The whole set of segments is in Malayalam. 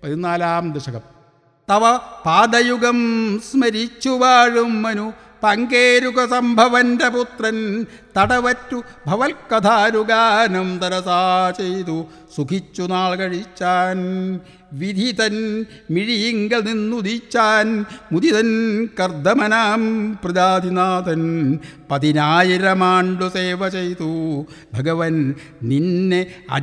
പതിനാലാം ദശകം തവ പാദയുഗം സ്മരിച്ചു വാഴും മനു പങ്കേരുക സംഭവന്റെ പുത്രൻ തടവറ്റു ഭവൽക്കഥാരുഗാനം തരസാ ചെയ്തു സുഖിച്ചു നാൾ കഴിച്ചാൻ വിധിതൻ മിഴിയിങ്കൽ നിന്നുദിച്ചാൻ മുദിതൻ കർദമനാം പ്രജാതിനാഥൻ പതിനായിരമാണ്ടു സേവ ചെയ്തു ഭഗവൻ നിന്നെ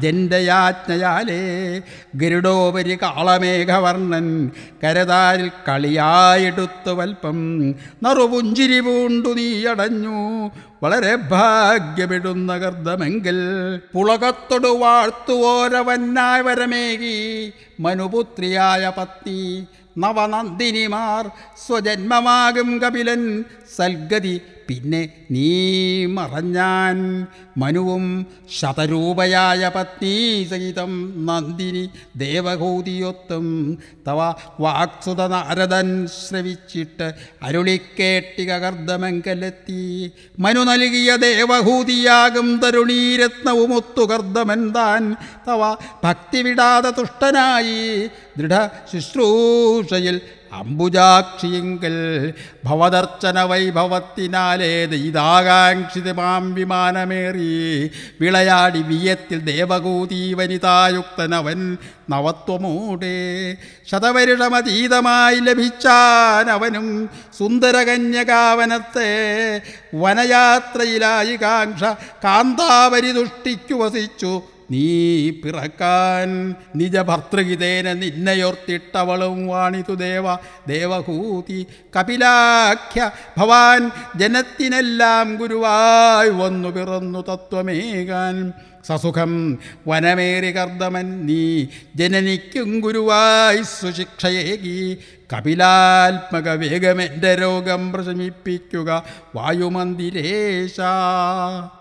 അജന്റെ ഗരുഡോപരി കാളമേഘവർണ്ണൻ കരതാരിൽ കളിയായെടുത്തു വൽപ്പം നറുപുഞ്ചിരി പൂണ്ടു നീയടഞ്ഞു വളരെ ഭാഗ്യമിടുന്ന കർദ്ദമെങ്കിൽ പുളകത്തൊടു വാഴ്ത്തുവോരവന്നായ വരമേകി മനുപുത്രിയായ പത്നി നവനന്ദിനിമാർ സ്വജന്മമാകും കപിലൻ സൽഗതി പിന്നെ നീ മറഞ്ഞാൻ മനുവും ശതരൂപയായ പത്നി സഹിതം നന്ദിനി ദേവഹൂതിയൊത്തും തവ വാക്സുത നാരദൻ ശ്രവിച്ചിട്ട് അരുളിക്കേട്ടിക കർദ്ദമെങ്കലെത്തി മനു നൽകിയ ദേവഹൂതിയാകും തരുണീരത്നവുമൊത്തു കർദ്ദമൻ താൻ തവ ഭക്തി വിടാതെ തുഷ്ടനായി ദൃഢ ശുശ്രൂഷയിൽ അംബുജാക്ഷിയെങ്കിൽ ഭവദർച്ചന വൈഭവത്തിനാലേ ദൈതാകാംക്ഷിതമാം വിമാനമേറി വിളയാടി വിയത്തിൽ ദേവകൂതി വനിതായുക്തനവൻ നവത്വമൂടെ ശതവരുഷമതീതമായി ലഭിച്ചാൻ അവനും സുന്ദരകന്യകാവനത്തെ വനയാത്രയിലായി കാംക്ഷ കാന്താവരി ദുഷ്ടിക്കു വസിച്ചു നീ പിറക്കാൻ നിജഭർത്തൃഹിതേന നിന്നയോർത്തിട്ടവളും വാണിതു ദേവ ദേവഹൂതി കപിലാഖ്യ ഭവാൻ ജനത്തിനെല്ലാം ഗുരുവായി വന്നു പിറന്നു തത്വമേകാൻ സസുഖം വനമേറി കർദ്ദമൻ നീ ജനനിക്കും ഗുരുവായി സുശിക്ഷയേകി കപിലാത്മക വേഗമെൻ്റെ രോഗം പ്രശമിപ്പിക്കുക വായുമന്ദിരേശ